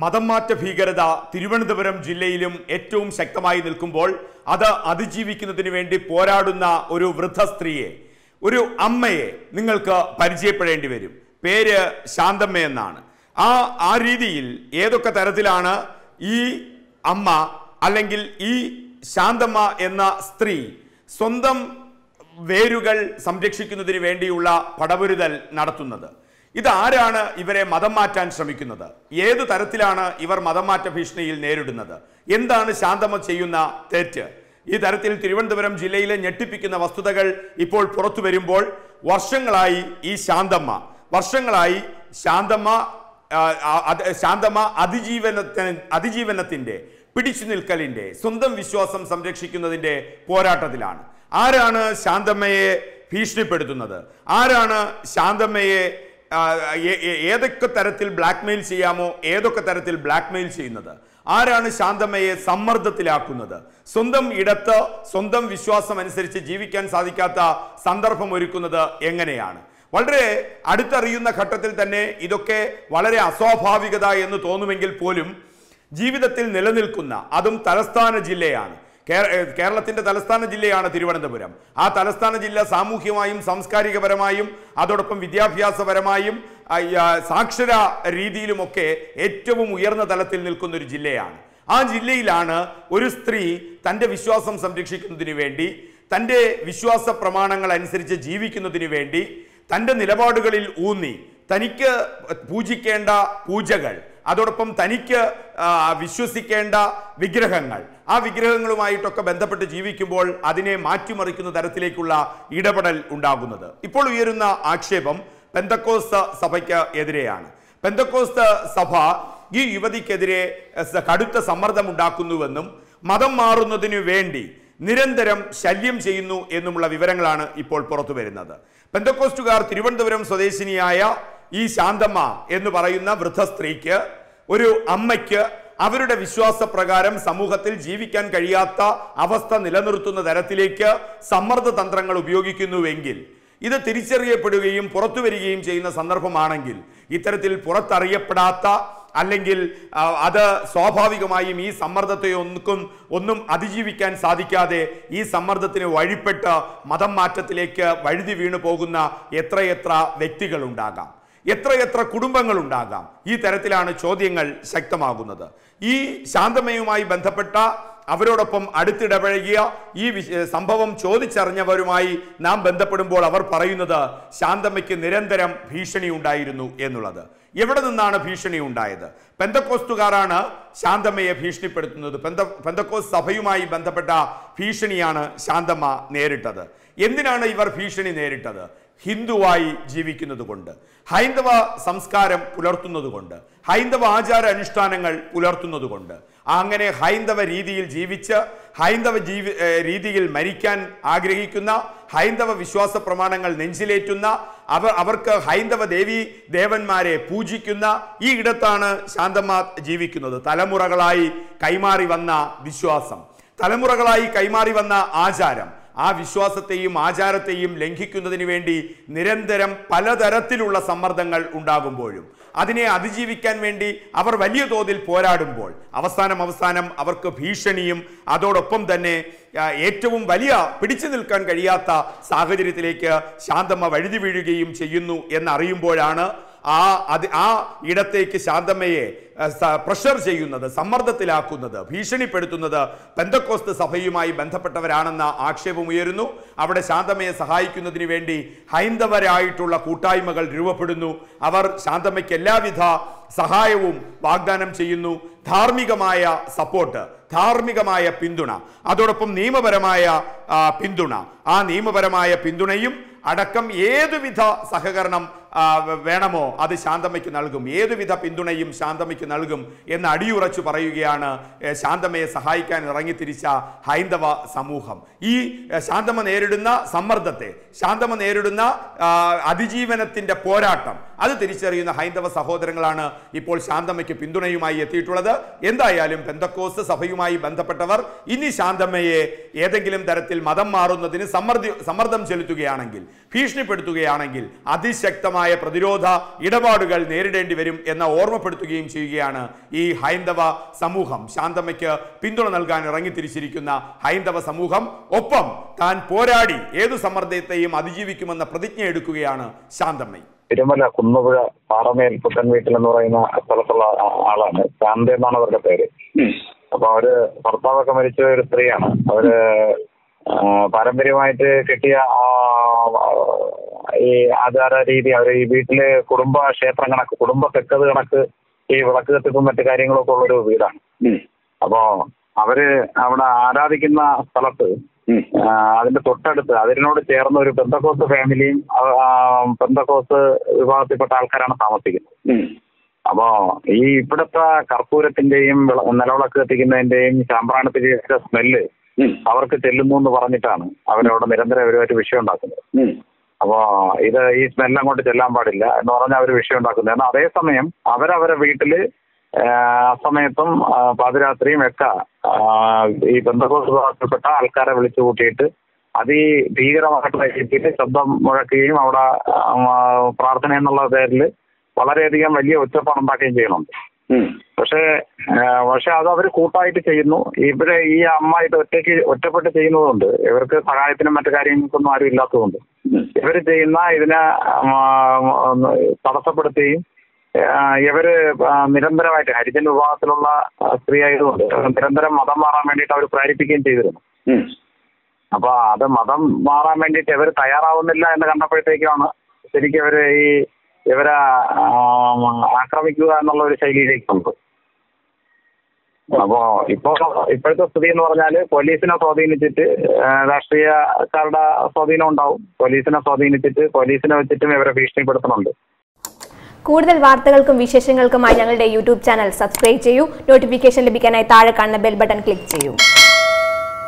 മതം മാറ്റ ഭീകരത തിരുവനന്തപുരം ജില്ലയിലും ഏറ്റവും ശക്തമായി നിൽക്കുമ്പോൾ അത് അതിജീവിക്കുന്നതിന് വേണ്ടി പോരാടുന്ന ഒരു വൃദ്ധ സ്ത്രീയെ ഒരു അമ്മയെ നിങ്ങൾക്ക് പരിചയപ്പെടേണ്ടി വരും പേര് ശാന്തമ്മ എന്നാണ് ആ ആ രീതിയിൽ ഏതൊക്കെ തരത്തിലാണ് ഈ അമ്മ അല്ലെങ്കിൽ ഈ ശാന്തമ്മ എന്ന സ്ത്രീ സ്വന്തം വേരുകൾ സംരക്ഷിക്കുന്നതിന് വേണ്ടിയുള്ള പടപൊരുതൽ നടത്തുന്നത് ഇതാരാണ് ഇവരെ മതം മാറ്റാൻ ശ്രമിക്കുന്നത് ഏതു തരത്തിലാണ് ഇവർ മതം മാറ്റ ഭീഷണിയിൽ നേരിടുന്നത് എന്താണ് ശാന്തമ്മ ചെയ്യുന്ന തെറ്റ് ഈ തരത്തിൽ തിരുവനന്തപുരം ജില്ലയിലെ ഞെട്ടിപ്പിക്കുന്ന വസ്തുതകൾ ഇപ്പോൾ പുറത്തു വരുമ്പോൾ വർഷങ്ങളായി ഈ ശാന്തമ്മ വർഷങ്ങളായി ശാന്തമ്മ ആ, ആ, അത് ശാന്തമ്മ അതിജീവനത്തിന് അതിജീവനത്തിന്റെ പിടിച്ചു നിൽക്കലിന്റെ സ്വന്തം വിശ്വാസം സംരക്ഷിക്കുന്നതിന്റെ പോരാട്ടത്തിലാണ് ആരാണ് ശാന്തമ്മയെ ഭീഷണിപ്പെടുത്തുന്നത് ആരാണ് ശാന്തമ്മയെ ആ, ഏ- ഏ- ഏതൊക്കെ തരത്തിൽ ബ്ലാക്ക്മെയിൽ ചെയ്യാമോ ഏതൊക്കെ തരത്തിൽ ബ്ലാക്ക്മെയിൽ ചെയ്യുന്നത് ആരാണ് ശാന്തമ്മയെ സമ്മർദ്ദത്തിലാക്കുന്നത് സ്വന്തം ഇടത്ത് സ്വന്തം വിശ്വാസം അനുസരിച്ച് ജീവിക്കാൻ സാധിക്കാത്ത സന്ദർഭം ഒരുക്കുന്നത് എങ്ങനെയാണ് വളരെ അടുത്തറിയുന്ന ഘട്ടത്തിൽ തന്നെ ഇതൊക്കെ വളരെ അസ്വാഭാവികത എന്ന് തോന്നുമെങ്കിൽ പോലും ജീവിതത്തിൽ നിലനിൽക്കുന്ന അതും തലസ്ഥാന ജില്ലയാണ് കേര- ഏഹ് കേരളത്തിന്റെ തലസ്ഥാന ജില്ലയാണ് തിരുവനന്തപുരം ആ തലസ്ഥാന ജില്ല സാമൂഹ്യമായും സാംസ്കാരികപരമായും അതോടൊപ്പം വിദ്യാഭ്യാസപരമായും ആ, ഈ, ആ, സാക്ഷര രീതിയിലുമൊക്കെ ഏറ്റവും ഉയർന്ന തലത്തിൽ നിൽക്കുന്ന ഒരു ജില്ലയാണ് ആ ജില്ലയിലാണ് ഒരു സ്ത്രീ തൻ്റെ വിശ്വാസം സംരക്ഷിക്കുന്നതിന് വേണ്ടി തൻ്റെ വിശ്വാസ പ്രമാണങ്ങൾ അനുസരിച്ച് ജീവിക്കുന്നതിന് വേണ്ടി തൻ്റെ നിലപാടുകളിൽ ഊന്നി തനിക്ക് പൂജിക്കേണ്ട പൂജകൾ അതോടൊപ്പം തനിക്ക് ആ, വിശ്വസിക്കേണ്ട വിഗ്രഹങ്ങൾ ആ വിഗ്രഹങ്ങളുമായിട്ടൊക്കെ ബന്ധപ്പെട്ട് ജീവിക്കുമ്പോൾ അതിനെ മാറ്റിമറിക്കുന്ന തരത്തിലേക്കുള്ള ഇടപെടൽ ഉണ്ടാകുന്നത് ഇപ്പോൾ ഉയരുന്ന ആക്ഷേപം പെന്തക്കോസ്ത സഭയ്ക്ക് എതിരെയാണ് പെന്തക്കോസ്ത സഭ ഈ യുവതിക്കെതിരെ സ- കടുത്ത സമ്മർദ്ദം ഉണ്ടാക്കുന്നുവെന്നും മതം മാറുന്നതിനു വേണ്ടി നിരന്തരം ശല്യം ചെയ്യുന്നു എന്നുമുള്ള വിവരങ്ങളാണ് ഇപ്പോൾ പുറത്തു വരുന്നത് പെന്തക്കോസ്റ്റുകാർ തിരുവനന്തപുരം സ്വദേശിനിയായ ഈ ശാന്തമ്മ എന്ന് പറയുന്ന വൃദ്ധ സ്ത്രീക്ക് ഒരു അമ്മയ്ക്ക് അവരുടെ വിശ്വാസപ്രകാരം സമൂഹത്തിൽ ജീവിക്കാൻ കഴിയാത്ത അവസ്ഥ നിലനിർത്തുന്ന തരത്തിലേക്ക് സമ്മർദ്ദ തന്ത്രങ്ങൾ ഉപയോഗിക്കുന്നുവെങ്കിൽ ഇത് തിരിച്ചറിയപ്പെടുകയും പുറത്തു വരികയും ചെയ്യുന്ന സന്ദർഭമാണെങ്കിൽ ഇത്തരത്തിൽ പുറത്തറിയപ്പെടാത്ത അല്ലെങ്കിൽ ആ, അത് സ്വാഭാവികമായും ഈ സമ്മർദ്ദത്തെ ഒന്നും ഒന്നും അതിജീവിക്കാൻ സാധിക്കാതെ ഈ സമ്മർദ്ദത്തിന് വഴിപ്പെട്ട് മതം മാറ്റത്തിലേക്ക് വഴുതി വീണു പോകുന്ന എത്രയെത്ര വ്യക്തികളുണ്ടാകാം എത്രയെത്ര കുടുംബങ്ങളുണ്ടാകാം ഈ തരത്തിലാണ് ചോദ്യങ്ങൾ ശക്തമാകുന്നത് ഈ ശാന്തമയുമായി ബന്ധപ്പെട്ട അവരോടൊപ്പം അടുത്തിടപഴകിയ ഈ വിഷ- സംഭവം ചോദിച്ചറിഞ്ഞവരുമായി നാം ബന്ധപ്പെടുമ്പോൾ അവർ പറയുന്നത് ശാന്തമ്മയ്ക്ക് നിരന്തരം ഭീഷണി ഉണ്ടായിരുന്നു എന്നുള്ളത് എവിടെ നിന്നാണ് ഭീഷണി ഉണ്ടായത് പെന്തക്കോസ്തുകാരാണ് ശാന്തമ്മയെ ഭീഷണിപ്പെടുത്തുന്നത് പെന്ത പെന്തക്കോസ് സഭയുമായി ബന്ധപ്പെട്ട ഭീഷണിയാണ് ശാന്തമ്മ നേരിട്ടത് എന്തിനാണ് ഇവർ ഭീഷണി നേരിട്ടത് ഹിന്ദുവായി ജീവിക്കുന്നത് കൊണ്ട് ഹൈന്ദവ സംസ്കാരം പുലർത്തുന്നത് കൊണ്ട് ഹൈന്ദവ ആചാര അനുഷ്ഠാനങ്ങൾ പുലർത്തുന്നത് കൊണ്ട് അങ്ങനെ ഹൈന്ദവ രീതിയിൽ ജീവിച്ച് ഹൈന്ദവ ജീവി ഏർ രീതിയിൽ മരിക്കാൻ ആഗ്രഹിക്കുന്ന ഹൈന്ദവ വിശ്വാസ പ്രമാണങ്ങൾ നെഞ്ചിലേറ്റുന്ന അവർ അവർക്ക് ഹൈന്ദവ ദേവി ദേവന്മാരെ പൂജിക്കുന്ന ഈ ഇടത്താണ് ശാന്തമ്മ ജീവിക്കുന്നത് തലമുറകളായി കൈമാറി വന്ന വിശ്വാസം തലമുറകളായി കൈമാറി വന്ന ആചാരം ആ വിശ്വാസത്തെയും ആചാരത്തെയും ലംഘിക്കുന്നതിന് വേണ്ടി നിരന്തരം പലതരത്തിലുള്ള സമ്മർദ്ദങ്ങൾ ഉണ്ടാകുമ്പോഴും അതിനെ അതിജീവിക്കാൻ വേണ്ടി അവർ വലിയ തോതിൽ പോരാടുമ്പോൾ അവസാനം അവസാനം അവർക്ക് ഭീഷണിയും അതോടൊപ്പം തന്നെ ആ, ഏറ്റവും വലിയ പിടിച്ചു നിൽക്കാൻ കഴിയാത്ത സാഹചര്യത്തിലേക്ക് ശാന്തമ്മ വഴുതി വീഴുകയും ചെയ്യുന്നു എന്നറിയുമ്പോഴാണ് ആ അത് ആ ഇടത്തേക്ക് ശാന്തമ്മയെ ആ, സ- പ്രഷർ ചെയ്യുന്നത് സമ്മർദ്ദത്തിലാക്കുന്നത് ഭീഷണിപ്പെടുത്തുന്നത് പെന്തക്കോസ്ത് സഭയുമായി ബന്ധപ്പെട്ടവരാണെന്ന ആക്ഷേപമുയരുന്നു അവിടെ ശാന്തമ്മയെ സഹായിക്കുന്നതിന് വേണ്ടി ഹൈന്ദവരായിട്ടുള്ള കൂട്ടായ്മകൾ രൂപപ്പെടുന്നു അവർ ശാന്തമ്മയ്ക്ക് എല്ലാവിധ സഹായവും വാഗ്ദാനം ചെയ്യുന്നു ധാർമ്മികമായ സപ്പോർട്ട് ധാർമ്മികമായ പിന്തുണ അതോടൊപ്പം നിയമപരമായ ആ, പിന്തുണ ആ നിയമപരമായ പിന്തുണയും അടക്കം ഏതുവിധ സഹകരണം ആ, വേണമോ അത് ശാന്തമ്മയ്ക്ക് നൽകും ഏതുവിധ പിന്തുണയും ശാന്തമ്മയ്ക്ക് നൽകും എന്ന് അടിയുറച്ചു പറയുകയാണ് ഏ, ശാന്തമ്മയെ സഹായിക്കാൻ ഇറങ്ങിത്തിരിച്ച ഹൈന്ദവ സമൂഹം ഈ ഏ, ശാന്തമ്മ നേരിടുന്ന സമ്മർദ്ദത്തെ ശാന്തമ്മ നേരിടുന്ന ആ, അതിജീവനത്തിന്റെ പോരാട്ടം അത് തിരിച്ചറിയുന്ന ഹൈന്ദവ സഹോദരങ്ങളാണ് ഇപ്പോൾ ശാന്തമ്മയ്ക്ക് പിന്തുണയുമായി എത്തിയിട്ടുള്ളത് എന്തായാലും പെന്തക്കോസ് സഭയുമായി ബന്ധപ്പെട്ടവർ ഇനി ശാന്തമ്മയെ ഏതെങ്കിലും തരത്തിൽ മതം മാറുന്നതിന് സമ്മർദ്ദ സമ്മർദ്ദം ചെലുത്തുകയാണെങ്കിൽ ഭീഷണിപ്പെടുത്തുകയാണെങ്കിൽ അതിശക്തമായ ശക്തമായ പ്രതിരോധ ഇടപാടുകൾ നേരിടേണ്ടി വരും എന്ന ഓർമ്മപ്പെടുത്തുകയും ചെയ്യുകയാണ് ഈ ഹൈന്ദവ സമൂഹം ശാന്തമ്മയ്ക്ക് പിന്തുണ നൽകാൻ ഇറങ്ങിത്തിരിച്ചിരിക്കുന്ന ഹൈന്ദവ സമൂഹം ഒപ്പം താൻ പോരാടി ഏതു സമ്മർദ്ദത്തെയും അതിജീവിക്കുമെന്ന പ്രതിജ്ഞ എടുക്കുകയാണ് ശാന്തമ്മ തിരുമല കുന്നുപുഴ പാറമേൽ പുത്തൻ വീട്ടിൽ എന്ന് പറയുന്ന സ്ഥലത്തുള്ള ആ- ആളാണ് ശാന്ത എന്നാണ് അവരുടെ പേര് അപ്പൊ അവര് ഭർത്താവൊക്കെ മരിച്ച ഒരു സ്ത്രീയാണ് അവര് ആ, പാരമ്പര്യമായിട്ട് കിട്ടിയ ആ, ഈ ആചാര രീതി അവര് ഈ വീട്ടില് കുടുംബ ക്ഷേത്രം കണക്ക് കുടുംബ തെക്കത് കണക്ക് ഈ വിളക്ക് കത്തിപ്പും മറ്റു കാര്യങ്ങളൊക്കെ ഉള്ളൊരു വീടാണ് അപ്പോ അവര് അവിടെ ആരാധിക്കുന്ന സ്ഥലത്ത് ആ, അതിന്റെ തൊട്ടടുത്ത് അതിനോട് ചേർന്ന ഒരു പെന്തക്കോസ് ഫാമിലിയും ആ, പെന്തക്കോസ് വിഭാഗത്തിൽപ്പെട്ട ആൾക്കാരാണ് താമസിക്കുന്നത് അപ്പോ ഈ ഇവിടുത്തെ കർപ്പൂരത്തിന്റെയും വിള- നിലവിളക്ക് കത്തിക്കുന്നതിന്റെയും ശാമ്പ്രാണത്തിന്റെയും സ്മെല്ല് അവർക്ക് ചെല്ലുന്നു എന്ന് പറഞ്ഞിട്ടാണ് അവരവിടെ നിരന്തരം അവരുമായിട്ട് വിഷയം ഉണ്ടാക്കുന്നത് അപ്പോ ഇത് ഈ സ്മെല്ല് അങ്ങോട്ട് ചെല്ലാൻ പാടില്ല എന്ന് പറഞ്ഞാൽ അവർ വിഷയം ഉണ്ടാക്കുന്നത് എന്നാൽ അതേസമയം അവരവരെ വീട്ടില് ആ, അസമയത്തും ആ, പാതിരാത്രിയും ഒക്കെ ആ, ഈ ബന്ധക്കോസ് വിഭാഗത്തിൽപ്പെട്ട ആൾക്കാരെ വിളിച്ചു കൂട്ടിയിട്ട് അതിഭീകരമായിട്ടുള്ള രീതിയിൽ ശബ്ദം മുഴക്കുകയും അവിടെ ആ, പ്രാർത്ഥന എന്നുള്ള പേരിൽ വളരെയധികം വലിയ ഒച്ചപ്പാടുണ്ടാക്കുകയും ചെയ്യുന്നുണ്ട് പക്ഷേ ആ, പക്ഷെ അത് അവർ കൂട്ടായിട്ട് ചെയ്യുന്നു ഇവിടെ ഈ അമ്മ ഇത് ഒറ്റയ്ക്ക് ഒറ്റപ്പെട്ട് ചെയ്യുന്നതുകൊണ്ട് ഇവർക്ക് സഹായത്തിനും മറ്റു കാര്യങ്ങൾക്കൊന്നും ആരും ഇല്ലാത്തതുകൊണ്ട് ഇവർ ചെയ്യുന്ന ഇതിനെ ആ, തടസ്സപ്പെടുത്തുകയും ആ, ഇവര് ആ, നിരന്തരമായിട്ട് ഹരിജൻ വിഭാഗത്തിലുള്ള ആ, സ്ത്രീ ആയതുകൊണ്ട് നിരന്തരം മതം മാറാൻ വേണ്ടിയിട്ട് അവർ പ്രേരിപ്പിക്കുകയും ചെയ്തിരുന്നു അപ്പൊ അത് മതം മാറാൻ വേണ്ടിയിട്ട് ഇവർ തയ്യാറാവുന്നില്ല എന്ന് കണ്ടപ്പോഴത്തേക്കാണ് ശരിക്കും ഇവര് ഈ ഇവരെ ആ, ആക്രമിക്കുക എന്നുള്ള ഒരു ശൈലിയിലേക്ക് വന്നത് അപ്പോ ഇപ്പോ ഇപ്പോഴത്തെ സ്ഥിതി എന്ന് പറഞ്ഞാല് പോലീസിനെ സ്വാധീനിച്ചിട്ട് ആ, രാഷ്ട്രീയക്കാരുടെ സ്വാധീനം ഉണ്ടാവും പോലീസിനെ സ്വാധീനിച്ചിട്ട് പോലീസിനെ വെച്ചിട്ടും ഇവരെ ഭീഷണിപ്പെടുത്തുന്നുണ്ട് കൂടുതൽ വാർത്തകൾക്കും വിശേഷങ്ങൾക്കുമായി ഞങ്ങളുടെ യൂട്യൂബ് ചാനൽ സബ്സ്ക്രൈബ് ചെയ്യൂ നോട്ടിഫിക്കേഷൻ ലഭിക്കാനായി താഴെ കാണുന്ന ബെൽ ബട്ടൺ ക്ലിക്ക് ചെയ്യൂ